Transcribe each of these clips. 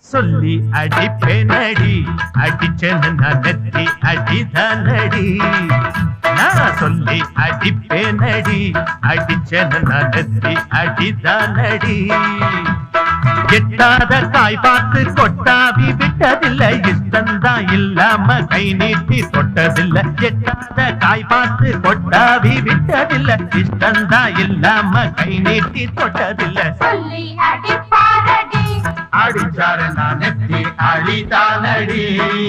சொல்லி அடிப்பேனடி அடிச்சேன்னு நான் நெத்தி அடிதானடி நான் சொல்லி அடிப்பேனடி அடிச்சேன்னு நான் நெத்தி அடிதானடி எட்டாத காய் பார்த்து கொட்டாவி விட்டதில்லை இஷ்டந்தான் இல்லாம கை நீட்டி தொட்டதில்லை எட்டாத காய் பார்த்து கொட்டாவி விட்டதில்லை இஷ்டந்தான் இல்லாம கை நீட்டி தொட்டதில்லை சொல்லி அடிப்பாரடி அடிச்சாரு நான் நெத்தி அழிதானடி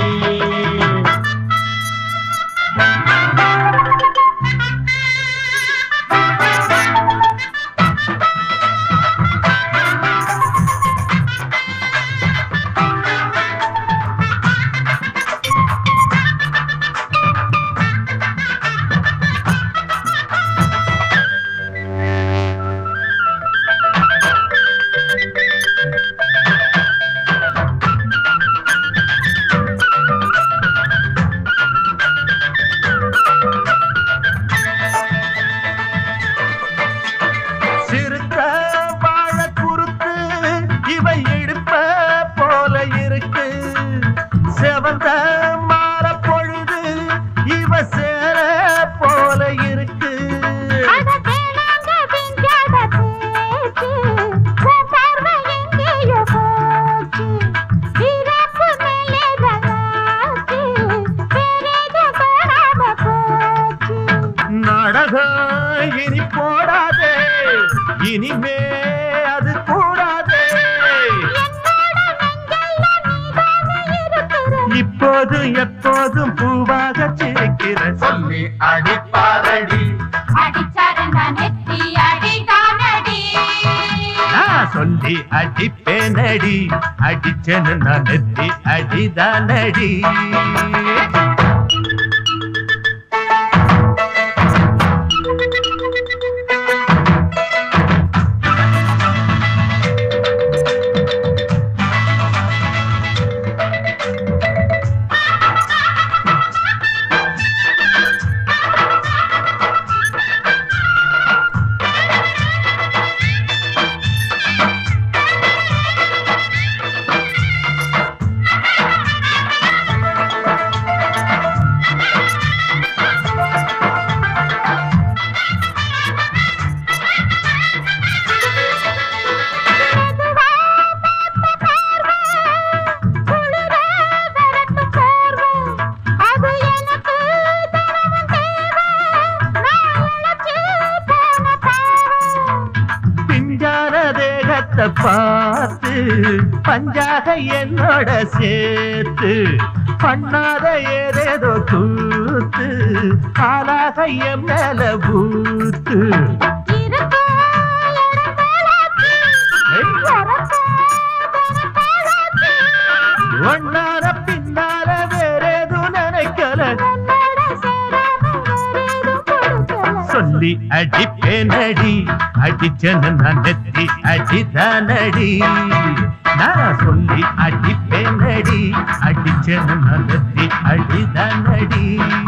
சிறுத்த வாழ குறுத்து இவை எடுப்ப போல இருக்கு செவந்த மாற பொழுது இவ சேர போல இருக்கு அட வேணாங்க விஞ்ஞான பேச்சு உன் பார்வை எங்கேயோ போச்சு இறப்பு மேலே தனாச்சு வேறேது காணாம போச்சு நாடகம் இனி போடாதே இனிமே அது கூடாதே என்னோட நெஞ்சல்ல நீதானே இருக்கிற இப்போது எப்போதும் பூவாக சிரிக்கிற சொல்லி அடிப்பாரடி அடிச்சாரு நான் நெத்தி அடிதானடி நான் சொல்லி அடிப்பேனடி அடிச்சேன்னு நான் நெத்தி அடிதானடி மெதுவா பார்த்த பார்வை, குளிர விரட்டு பார்வை. அது எனக்கு தினமும் தேவை. நான் இளைச்சு போன பாவை. பிஞ்சான தேகத்தை பார்த்து பஞ்சாக என்னோட சேர்த்து பண்ணாத ஏதேதோ கூத்து ஆளாக என் மேல பூத்து இருக்கோ இடம் போலாச்சு. வரப்போ தினம் போலாச்சு. ஒன்னார பின்னால வேறேதும் நினைக்கல உன்னோட சேராம வேறேதும் கொடுக்கல. சொல்லி அடிப்பேனடி அடிச்சேன்னு நான் நெத்தி அடிதானடி நான் சொல்லி அடிப்பேனடி அடிச்சேன்னு நான் நெத்தி அடிதானடி